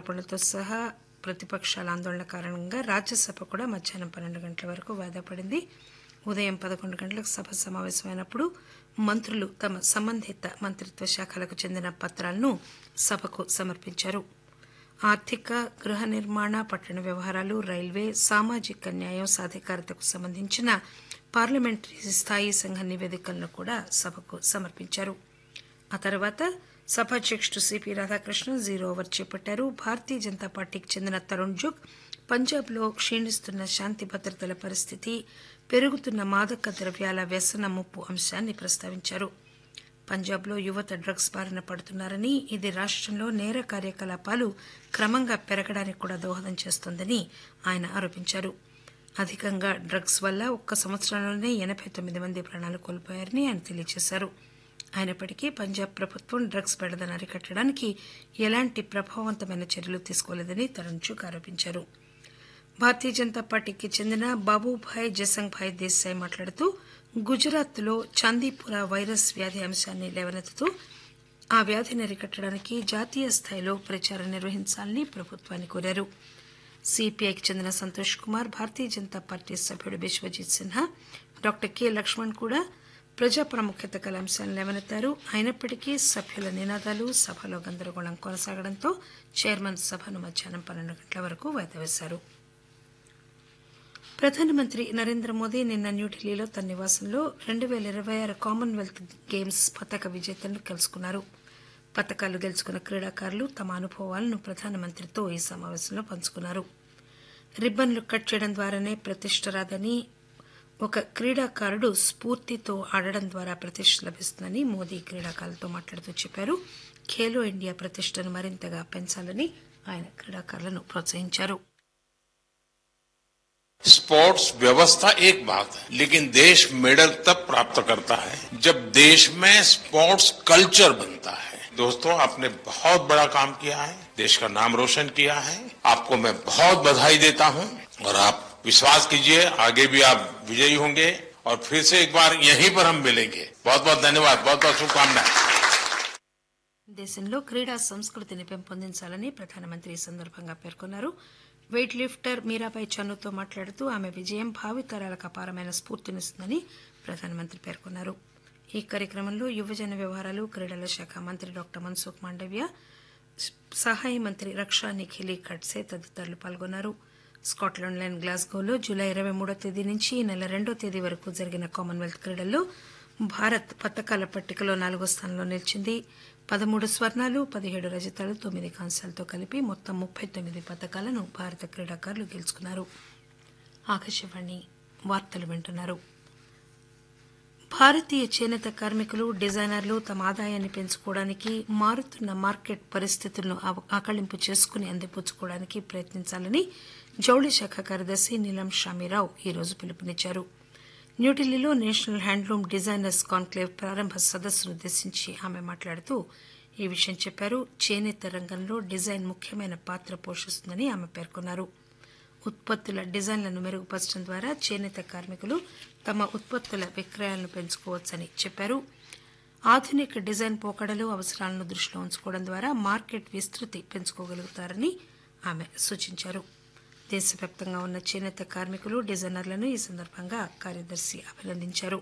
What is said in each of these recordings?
ఆరోపణలతో సహా ప్రతిపక్షాల ఆందోళన కారణంగా రాజ్యసభ కూడా మధ్యాహ్నం పన్నెండు గంటల వరకు వాయిదా పడింది ఉదయం పదకొండు గంటలకు సభ సమావేశమైనప్పుడు మంత్రులు తమ సంబంధిత మంత్రిత్వ శాఖలకు చెందిన పత్రాలను సభకు సమర్పించారు ఆర్థిక గృహ నిర్మాణ పట్టణ వ్యవహారాలు రైల్వే సామాజిక న్యాయం సాధికారతకు సంబంధించిన పార్లమెంటరీ స్థాయి సంఘ నివేదికలను కూడా సభకు సమర్పించారు ఆ తర్వాత సభాధ్యక్షుడు సిపి రాధాకృష్ణన్ జీరో ఓవర్ చేపట్టారు భారతీయ జనతా పార్టీకి చెందిన తరుణ్ జుగ్ పంజాబ్లో క్షీణిస్తున్న శాంతి భద్రతల పరిస్థితి పెరుగుతున్న మాదక ద్రవ్యాల వ్యసన ముప్పు అంశాన్ని ప్రస్తావించారు పంజాబ్లో యువత డ్రగ్స్ బారిన పడుతున్నారని ఇది రాష్టంలో నేర కార్యకలాపాలు క్రమంగా పెరగడానికి కూడా దోహదం చేస్తోందని ఆయన ఆరోపించారు అధికంగా డ్రగ్స్ వల్ల ఒక్క సంవత్సరంలోనే ఎనబై తొమ్మిది మంది ప్రాణాలు కోల్పోయారని ఆయన తెలియజేశారు అయినప్పటికీ పంజాబ్ ప్రభుత్వం డ్రగ్స్ బెడదను అరికట్టడానికి ఎలాంటి ప్రభావవంతమైన చర్యలు తీసుకోలేదని తరుణ్ చుక్ ఆరోపించారు భారతీయ జనతా పార్టీకి చెందిన బాబుభాయ్ జసంగ్భాయ్ దేశాయ్ మాట్లాడుతూ గుజరాత్లో చాందీపుర వైరస్ వ్యాధి అంశాన్ని లేవనెత్తుతూ ఆ వ్యాధిని అరికట్టడానికి జాతీయ స్థాయిలో ప్రచారం నిర్వహించాలని ప్రభుత్వాన్ని కోరారు సిపిఐకి చెందిన సంతోష్ కుమార్ భారతీయ జనతా పార్టీ సభ్యుడు బిశ్వజిత్ సిన్హా డాక్టర్ కె లక్ష్మణ్ కూడా ప్రజా ప్రాముఖ్యత గల అంశాలను లేవనెత్తారు అయినప్పటికీ సభ్యుల నినాదాలు సభలో గందరగోళం కొనసాగడంతో చైర్మన్ సభను మధ్యాహ్నం పన్నెండు గంటల వరకు వాయిదా వేశారు ప్రధానమంత్రి నరేంద్ర మోదీ నిన్న న్యూఢిల్లీలో తన నివాసంలో రెండు పేల ఇరవై ఆరు కామన్వెల్త్ గేమ్స్ పతక విజేతలను కలుసుకున్నారు పతకాలు గెలుచుకున్న క్రీడాకారులు తమ అనుభవాలను ప్రధానమంత్రితో ఈ సమావేశంలో పంచుకున్నారు రిబ్బన్లు కట్ చేయడం ద్వారానే ప్రతిష్ట రాదని ఒక క్రీడాకారుడు స్ఫూర్తితో ఆడడం ద్వారా ప్రతిష్ట లభిస్తుందని మోదీ క్రీడాకారులతో మాట్లాడుతూ చెప్పారు ఖేలో ఇండియా ప్రతిష్టను మరింతగా పెంచాలని ఆయన క్రీడాకారులను ప్రోత్సహించారు स्पोर्ट्स व्यवस्था एक बात है लेकिन देश मेडल तब प्राप्त करता है जब देश में स्पोर्ट्स कल्चर बनता है दोस्तों आपने बहुत बड़ा काम किया है देश का नाम रोशन किया है आपको मैं बहुत बधाई देता हूं और आप विश्वास कीजिए आगे भी आप विजयी होंगे और फिर से एक बार यहीं पर हम मिलेंगे बहुत बहुत धन्यवाद बहुत बहुत शुभकामनाएं దేశంలో క్రీడా సంస్కృతిని పెంపొందించాలని ప్రధానమంత్రి ఈ సందర్భంగా పేర్కొన్నారు వెయిట్ లిఫ్టర్ మీరాబాయి చన్నుతో మాట్లాడుతూ ఆమె విజయం భావితరాలకు అపారమైన స్ఫూర్తినిస్తుందని ప్రధానమంత్రి పేర్కొన్నారు ఈ కార్యక్రమంలో యువజన వ్యవహారాలు క్రీడల శాఖ మంత్రి డాక్టర్ మన్సుఖ్ మాండవ్య సహాయ మంత్రి రక్షా నిఖిలి ఖడ్సే తదితరులు పాల్గొన్నారు స్కాట్లాండ్లోని గ్లాస్గోలో జూలై ఇరవై మూడో తేదీ నుంచి ఈ నెల రెండో తేదీ వరకు జరిగిన కామన్వెల్త్ క్రీడల్లో భారత్ పతకాల పట్టికలో నాలుగో స్థానంలో నిలిచింది పదమూడు స్వర్ణాలు పదిహేడు రజతాలు తొమ్మిది కాంస్యాలతో కలిపి మొత్తం ముప్పై తొమ్మిది పతకాలను భారత క్రీడాకారులు గెలుచుకున్నారు ఆకాశవాణి వార్తలు వింటున్నారు భారతీయ చేనేత కార్మికులు డిజైనర్లు తమ ఆదాయాన్ని పెంచుకోవడానికి మారుతున్న మార్కెట్ పరిస్థితులను ఆవ- ఆకళింపు చేసుకుని అందిపుచ్చుకోవడానికి ప్రయత్నించాలని జౌళి శాఖ కార్యదర్శి నీలం షామీరావు ఈరోజు పిలుపునిచ్చారు న్యూఢిల్లీలో నేషనల్ హ్యాండ్లూమ్ డిజైనర్స్ కాన్క్లేవ్ ప్రారంభ సదస్సును ఉద్దేశించి ఆమె మాట్లాడుతూ ఈ విషయం చెప్పారు చేనేత రంగంలో డిజైన్ ముఖ్యమైన పాత్ర పోషిస్తుందని ఆమె పేర్కొన్నారు ఉత్పత్తుల డిజైన్లను మెరుగుపరచడం ద్వారా చేనేత కార్మికులు తమ ఉత్పత్తుల విక్రయాలను పెంచుకోవచ్చని చెప్పారు ఆధునిక డిజైన్ పోకడలు అవసరాలను దృష్టిలో ఉంచుకోవడం ద్వారా మార్కెట్ విస్తృతి పెంచుకోగలుగుతారని ఆమె సూచించారు దేశవ్యాప్తంగా ఉన్న చేనేత కార్మికులు డిజైనర్లను ఈ సందర్భంగా కార్యదర్శి అభినందించారు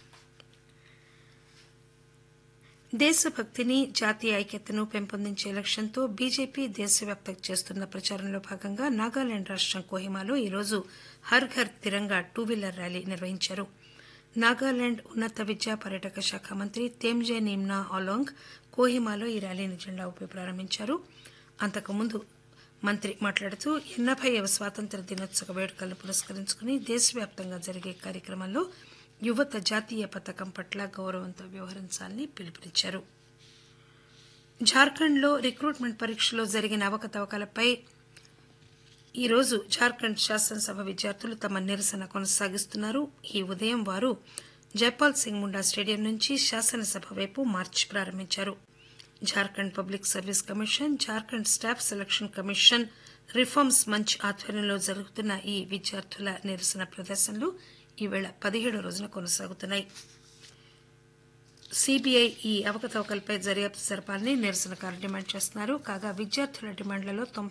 దేశభక్తిని జాతీయ ఐక్యతను పెంపొందించే లక్ష్యంతో బీజేపీ దేశవ్యాప్తంగా చేస్తున్న ప్రచారంలో భాగంగా నాగాలాండ్ రాష్టం కోహిమాలో ఈరోజు Har Ghar Tiranga two wheeler rally నిర్వహించారు నాగాలాండ్ ఉన్నత విద్యా పర్యాటక శాఖ మంత్రి తేమ్జే నిమ్నా ఆలోంగ్ కోహిమాలో ఈ ర్యాలీని జెండా ఊపి ప్రారంభించారు అంతకుముందు మంత్రి మాట్లాడుతూ ఎనభైవ స్వాతంత్ర దినోత్సవ వేడుకలను పురస్కరించుకుని దేశవ్యాప్తంగా జరిగే కార్యక్రమంలో యువత జాతీయ పథకం పట్ల గౌరవంతో వ్యవహరించాలని పిలుపునిచ్చారు జార్ఖండ్లో రిక్రూట్మెంట్ పరీక్షలో జరిగిన అవకతవకలపై ఈరోజు జార్ఖండ్ శాసనసభ విద్యార్థులు తమ నిరసన కొనసాగిస్తున్నారు ఈ ఉదయం వారు జైపాల్ సింగ్ ముండా స్టేడియం నుంచి శాసనసభ వైపు మార్చ్ ప్రారంభించారు Jharkhand public service commission Jharkhand staff selection commission reforms Manch ఆధ్వర్యంలో జరుగుతున్న ఈ విద్యార్థుల నిరసన ప్రదర్శనలు ఈవేళ పదిహేడో రోజున కొనసాగుతున్నాయి సిబిఐ ఈ అవకతవకలపై దర్యాప్తు జరపాలని నిరసనకారులు డిమాండ్ చేస్తున్నారు కాగా విద్యార్థుల డిమాండ్లలో తొంభై